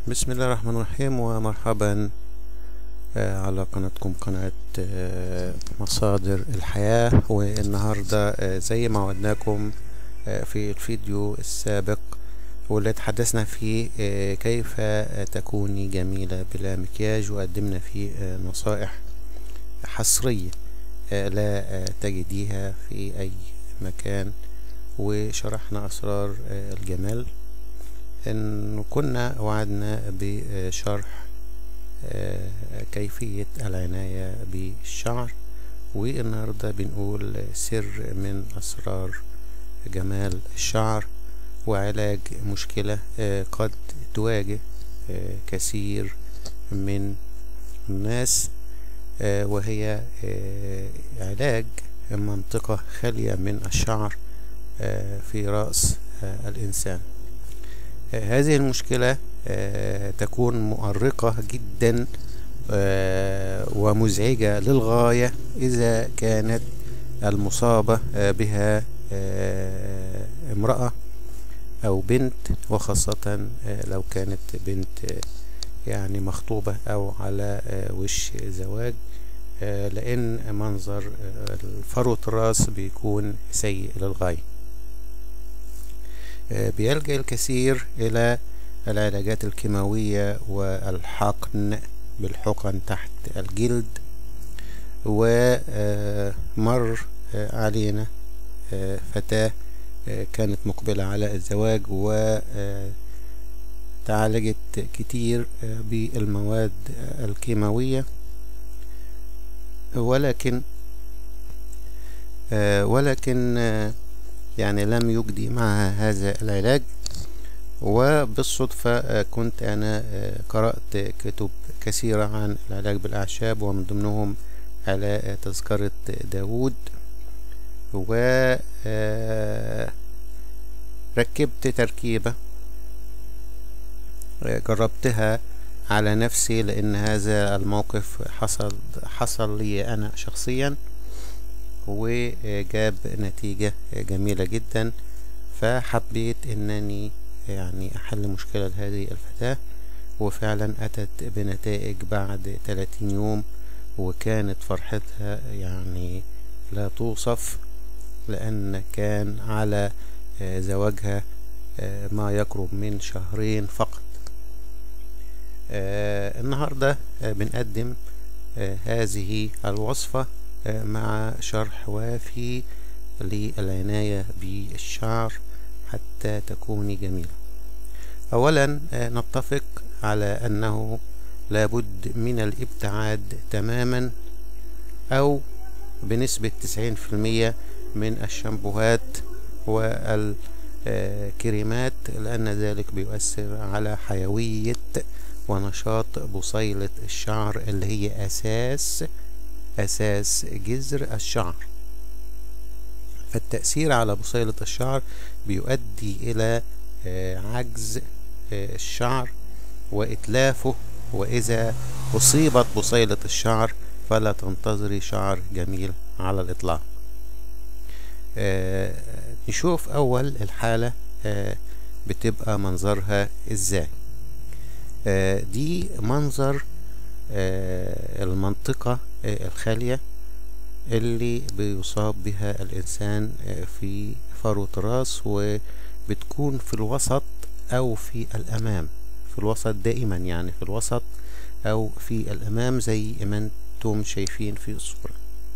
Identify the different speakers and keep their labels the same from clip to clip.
Speaker 1: بسم الله الرحمن الرحيم ومرحبا آه، على قناتكم قناة آه، مصادر الحياة والنهاردة آه، زي ما وعدناكم آه، في الفيديو السابق واللي تحدثنا فيه آه، كيف آه، تكوني جميلة بلا مكياج وقدمنا فيه آه، نصائح حصرية آه، لا آه، تجديها في أي مكان وشرحنا أسرار آه، الجمال إن كنا وعدنا بشرح آه، كيفية العناية بالشعر والنهاردة بنقول سر من أسرار جمال الشعر وعلاج مشكلة آه، قد تواجه آه، كثير من الناس آه، وهي آه، علاج منطقة خالية من الشعر آه، في رأس آه، الإنسان آه، هذه المشكلة آه، تكون مؤرقة جدا آه، ومزعجة للغاية إذا كانت المصابة آه، بها آه، امرأة أو بنت وخاصة آه، لو كانت بنت آه، يعني مخطوبة أو على آه، وش زواج آه، لأن منظر آه، فروة الراس بيكون سيء للغاية آه، بيلجأ الكثير إلى العلاجات الكيماوية والحقن بالحقن تحت الجلد ومر علينا آه، فتاة آه، كانت مقبلة على الزواج وتعالجت كتير آه، بالمواد الكيماوية ولكن آه، ولكن آه، يعني لم يجدي معها هذا العلاج وبالصدفة آه، كنت أنا آه، قرأت كتب كثيرة عن العلاج بالأعشاب ومن ضمنهم على تذكرة داود و آه، ركبت تركيبة آه، جربتها على نفسي لأن هذا الموقف حصل حصل لي أنا شخصيا وجاب نتيجة جميلة جدا فحبيت انني يعني احل مشكلة لهذه الفتاة وفعلا اتت بنتائج بعد 30 يوم وكانت فرحتها يعني لا توصف لان كان على آه، زواجها آه، ما يقرب من شهرين فقط آه، النهاردة آه، بنقدم آه، هذه الوصفة آه، مع شرح وافي للعناية بالشعر حتى تكوني جميلة أولا آه، نتفق على أنه لابد من الابتعاد تماما أو بنسبة 90% من الشامبوهات والكريمات لأن ذلك بيؤثر على حيوية ونشاط بصيلة الشعر اللي هي أساس أساس جذر الشعر فالتأثير على بصيلة الشعر بيؤدي إلى آه، عجز آه، الشعر وإتلافه وإذا أصيبت بصيلة الشعر فلا تنتظري شعر جميل على الإطلاق آه، نشوف أول الحالة آه، بتبقى منظرها إزاي آه، دي منظر آه، المنطقة آه، الخالية اللي بيصاب بها الإنسان آه، في فروة الراس وبتكون في الوسط أو في الأمام في الوسط دائما يعني في الوسط أو في الأمام زي ما انتم شايفين في الصورة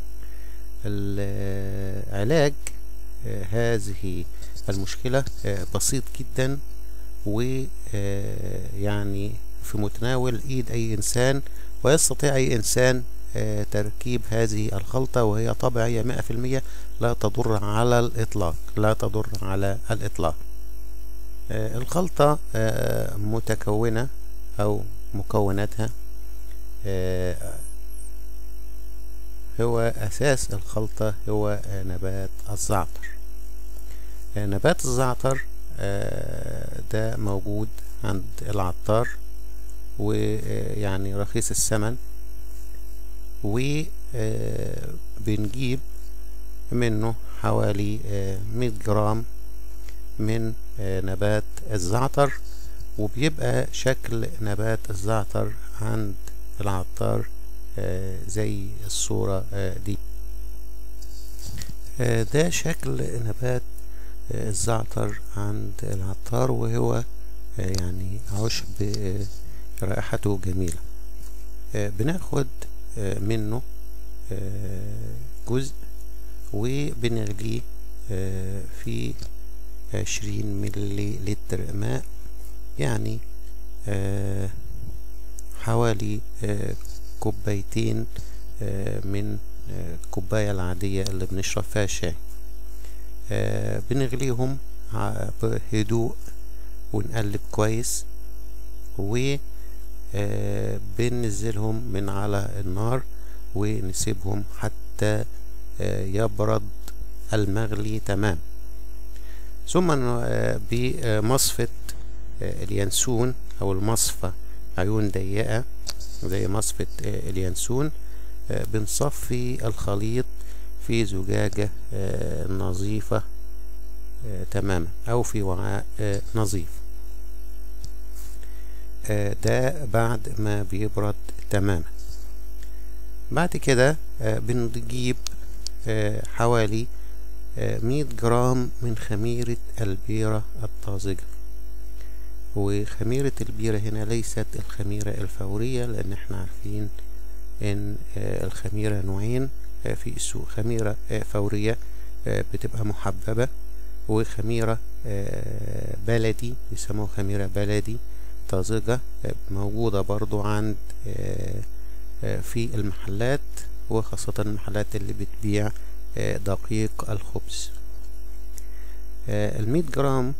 Speaker 1: العلاج آه، هذه المشكلة آه، بسيط جدا ويعني في متناول ايد اي انسان ويستطيع اي انسان آه، تركيب هذه الخلطة وهي طبيعية مئة في المية لا تضر على الاطلاق لا تضر على الاطلاق آه، الخلطة آه، متكونة او مكوناتها آه، هو اساس الخلطة هو آه، نبات الزعتر آه، نبات الزعتر آه، ده موجود عند العطار ويعني رخيص الثمن وبنجيب منه حوالي آه، 100 جرام من آه، نبات الزعتر وبيبقى شكل نبات الزعتر عند العطار آه زي الصورة آه دي آه ده شكل نبات آه الزعتر عند العطار وهو آه يعني عشب آه رائحته جميلة آه بناخد آه منه آه جزء وبنغليه آه في عشرين ملي لتر ماء يعني آه حوالي آه كوبايتين آه من الكوباية العادية اللي بنشرب فيها شاي بنغليهم بهدوء ونقلب كويس و بننزلهم من على النار ونسيبهم حتى يبرد المغلي تمام ثم بمصفة اليانسون أو المصفى عيون ضيقة زي مصفة اليانسون بنصفي الخليط في زجاجة نظيفة تماما أو في وعاء نظيف ده بعد ما بيبرد تماما بعد كده بنجيب حوالي مية جرام من خميرة البيرة الطازجة وخميرة البيرة هنا ليست الخميرة الفورية لأن احنا عارفين ان الخميرة نوعين في السوق خميرة فورية بتبقى محببة وخميرة بلدي يسموها خميرة بلدي طازجة موجودة برضو عند في المحلات وخاصة المحلات اللي بتبيع دقيق الخبز المية جرام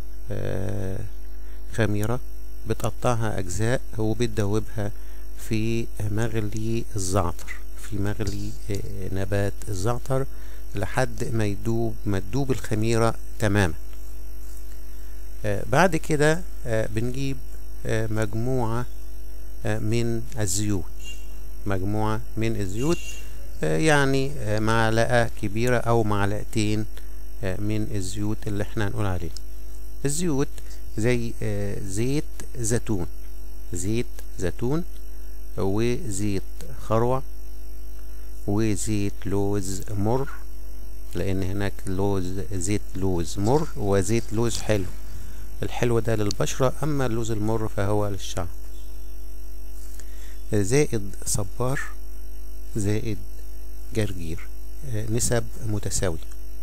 Speaker 1: خميرة بتقطعها أجزاء وبتدوبها في مغلي الزعتر في مغلي نبات الزعتر لحد ما يدوب ما تدوب الخميرة تماما بعد كده بنجيب مجموعة من الزيوت مجموعة من الزيوت يعني معلقة كبيرة أو معلقتين من الزيوت اللي احنا هنقول عليه الزيوت زي زيت زيتون زيت زيتون وزيت خروع وزيت لوز مر لان هناك لوز زيت لوز مر وزيت لوز حلو الحلو ده للبشرة اما اللوز المر فهو للشعر زائد صبار زائد جرجير نسب متساوية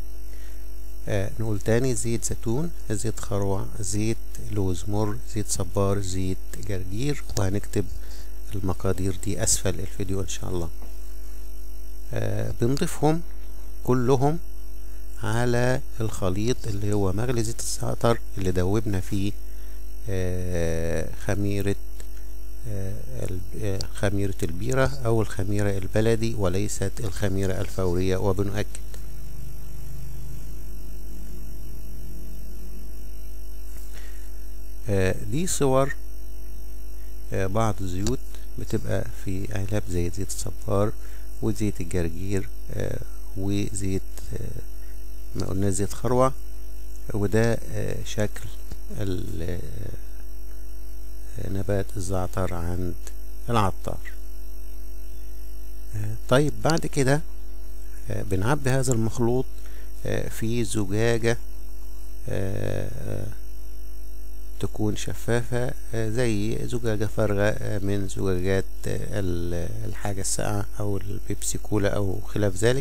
Speaker 1: نقول تاني زيت زيتون زيت خروع زيت لوز مر زيت صبار زيت جرجير وهنكتب المقادير دي اسفل الفيديو ان شاء الله آه بنضيفهم كلهم على الخليط اللي هو مغلي زيت الزعتر اللي دوبنا فيه آه خميرة آه خميرة البيرة او الخميرة البلدي وليست الخميرة الفورية وبنؤكد دي صور بعض الزيوت بتبقى في علب زي زيت الصبار وزيت الجرجير وزيت ما قلنا زيت خروع وده شكل نبات الزعتر عند العطار طيب بعد كده بنعبي هذا المخلوط في زجاجة تكون شفافة زي زجاجة فارغة من زجاجات الحاجة الساقعة أو البيبسي كولا أو خلاف ذلك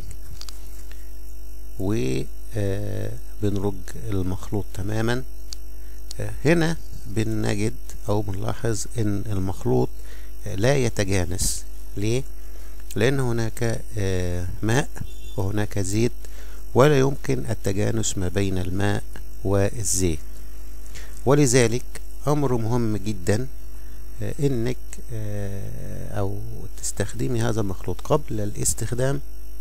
Speaker 1: وبنرج المخلوط تماما هنا بنجد أو بنلاحظ إن المخلوط لا يتجانس ليه؟ لأن هناك ماء وهناك زيت ولا يمكن التجانس ما بين الماء والزيت ولذلك أمر مهم جدا إنك أو تستخدمي هذا المخلوط قبل الاستخدام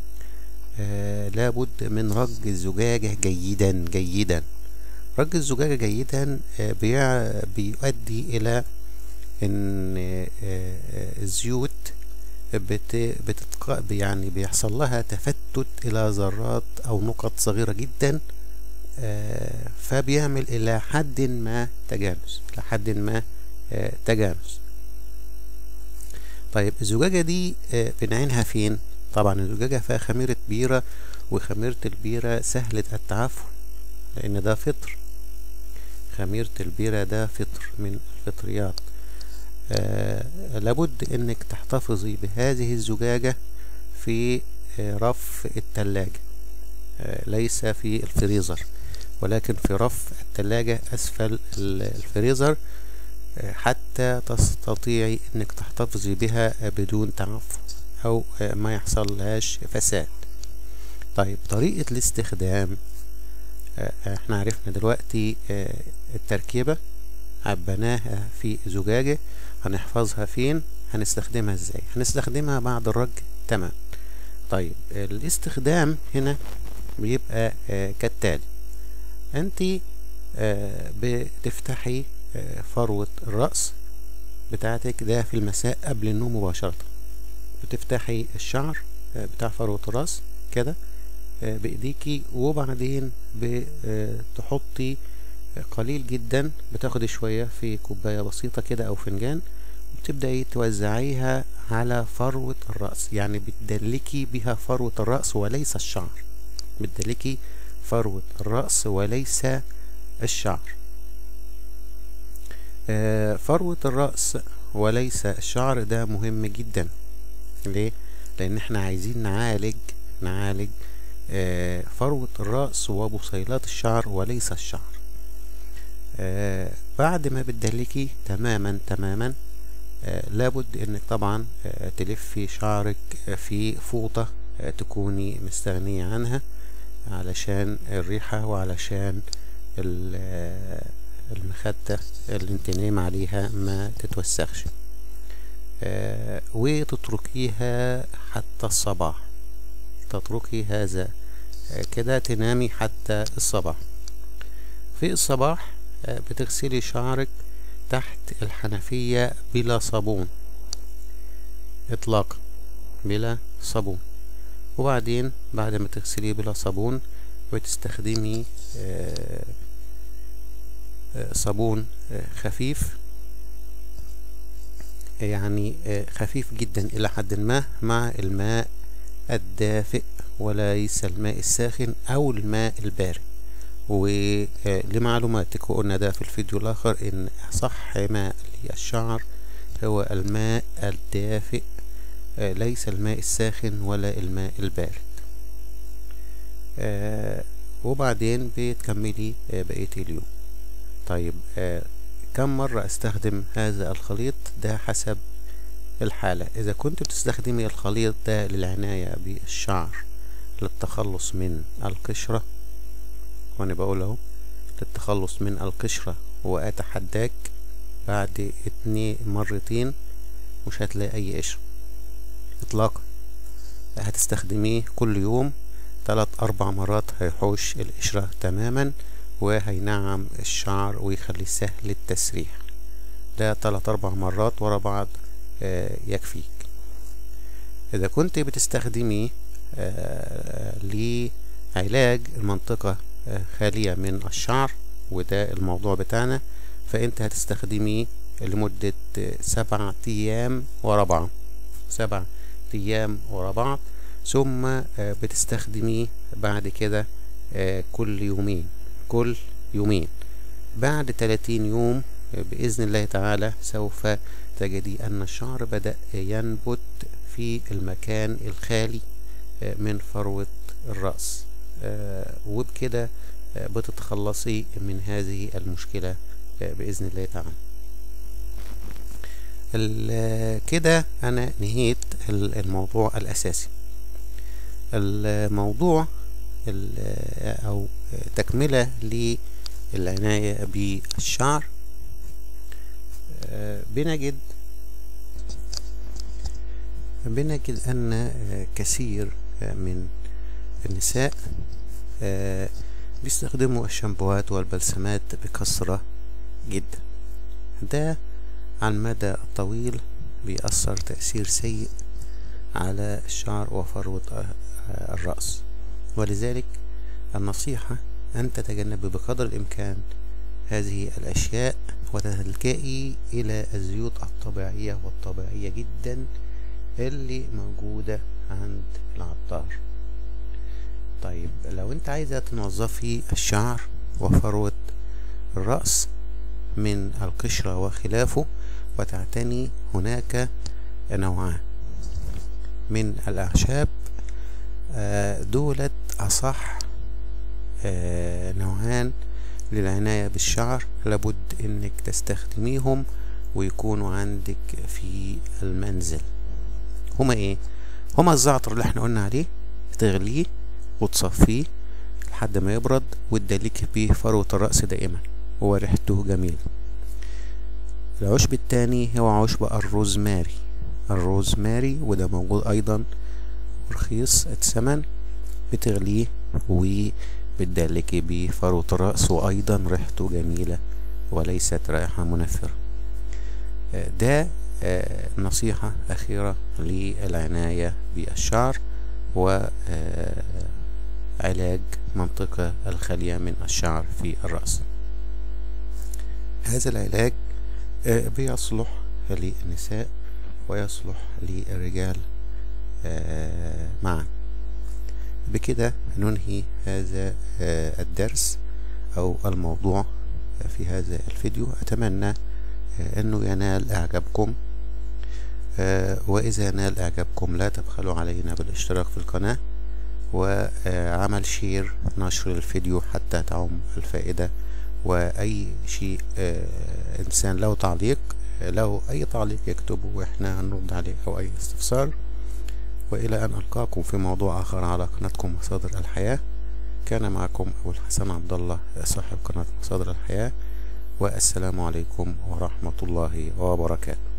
Speaker 1: لابد من رج الزجاجة جيدا جيدا رج الزجاجة جيدا بيؤدي إلى إن الزيوت بتتق... يعني بيحصل لها تفتت إلى ذرات أو نقط صغيرة جدا فبيعمل إلى حد ما تجانس لحد ما تجانس طيب الزجاجة دي بنعينها فين طبعا الزجاجة فيها خميرة بيرة وخميرة البيرة سهلة التعفن لأن ده فطر خميرة البيرة ده فطر من الفطريات آه لابد انك تحتفظي بهذه الزجاجة في آه رف التلاجة آه ليس في الفريزر ولكن في رف التلاجة اسفل الفريزر آه حتى تستطيعي انك تحتفظي بها بدون تعفن او آه ما يحصل لهاش فساد طيب طريقة الاستخدام آه احنا عرفنا دلوقتي آه التركيبة عبناها في زجاجة هنحفظها فين هنستخدمها ازاي هنستخدمها بعد الرج تمام طيب الاستخدام هنا بيبقى آه كالتالي انت آه بتفتحي آه فروة الرأس بتاعتك ده في المساء قبل النوم مباشرة بتفتحي الشعر آه بتاع فروة الرأس كده آه بايديكي وبعدين بتحطي قليل جدا بتاخدي شوية في كوباية بسيطة كده او فنجان وبتبدأي توزعيها على فروة الرأس يعني بتدلكي بها فروة الرأس وليس الشعر بتدلكي فروة الرأس وليس الشعر آه فروة الرأس وليس الشعر ده مهم جدا ليه؟ لأن احنا عايزين نعالج نعالج آه فروة الرأس وبصيلات الشعر وليس الشعر آه بعد ما بتدلكي تماما تماما آه لابد انك طبعا آه تلفي شعرك في فوطة آه تكوني مستغنية عنها علشان الريحة وعلشان المخدة اللي انت نايم عليها ما تتوسخش آه وتتركيها حتى الصباح تتركي هذا آه كده تنامي حتى الصباح في الصباح آه بتغسلي شعرك تحت الحنفية بلا صابون اطلاقا بلا صابون وبعدين بعد ما تغسليه بلا صابون بتستخدمي صابون خفيف يعني خفيف جدا إلى حد ما مع الماء الدافئ وليس الماء الساخن أو الماء البارد ولمعلوماتك وقلنا ده في الفيديو الآخر إن صح ماء للشعر هو الماء الدافئ ليس الماء الساخن ولا الماء البارد آه وبعدين بتكملي آه بقية اليوم طيب آه كم مرة استخدم هذا الخليط ده حسب الحالة إذا كنت بتستخدمي الخليط ده للعناية بالشعر للتخلص من القشرة وأنا بقول أهو للتخلص من القشرة وأتحداك بعد اتنين مرتين مش هتلاقي أي قشرة إطلاقا هتستخدميه كل يوم تلات أربع مرات هيحوش القشرة تماما وهينعم الشعر ويخليه سهل التسريح ده تلات أربع مرات ورا بعض آه يكفيك إذا كنت بتستخدميه آه لعلاج المنطقة آه خالية من الشعر وده الموضوع بتاعنا فأنت هتستخدميه لمدة سبعة أيام ورا بعض سبعة أيام ورا بعض ثم بتستخدميه بعد كده كل يومين كل يومين بعد 30 يوم بإذن الله تعالى سوف تجدي أن الشعر بدأ ينبت في المكان الخالي من فروة الرأس وبكده بتتخلصي من هذه المشكلة بإذن الله تعالى كده أنا نهيت الموضوع الأساسي الموضوع أو تكملة للعناية بالشعر بنجد بنجد أن كثير من النساء بيستخدموا الشامبوهات والبلسمات بكثرة جدا ده على المدى الطويل بيأثر تأثير سيء على الشعر وفروة الرأس ولذلك النصيحة أن تتجنبي بقدر الإمكان هذه الأشياء وتلجئي إلى الزيوت الطبيعية والطبيعية جدا اللي موجودة عند العطار طيب لو انت عايزة تنظفي الشعر وفروة الرأس من القشرة وخلافه وتعتني هناك نوعان من الأعشاب دولت أصح نوعان للعناية بالشعر لابد انك تستخدميهم ويكونوا عندك في المنزل هما ايه هما الزعتر اللي احنا قلنا عليه تغليه وتصفيه لحد ما يبرد وتدلكي بيه فروة الرأس دائما وريحته جميلة العشب التاني هو عشب الروزماري الروزماري وده موجود ايضا رخيص الثمن بتغليه وبتدلكي بيه فروة الرأس وايضا ريحته جميلة وليست رائحة منفرة ده نصيحة أخيرة للعناية بالشعر وعلاج منطقة الخالية من الشعر في الرأس هذا العلاج بيصلح للنساء ويصلح للرجال معا بكده ننهي هذا الدرس أو الموضوع في هذا الفيديو أتمنى أنه ينال إعجابكم وإذا نال إعجابكم لا تبخلوا علينا بالاشتراك في القناة وعمل شير نشر الفيديو حتى تعم الفائدة وأي شيء إنسان له تعليق له أي تعليق يكتبه وإحنا هنرد عليه أو أي استفسار وإلى أن ألقاكم في موضوع آخر على قناتكم مصادر الحياة كان معكم أبو الحسن عبد الله صاحب قناة مصادر الحياة والسلام عليكم ورحمة الله وبركاته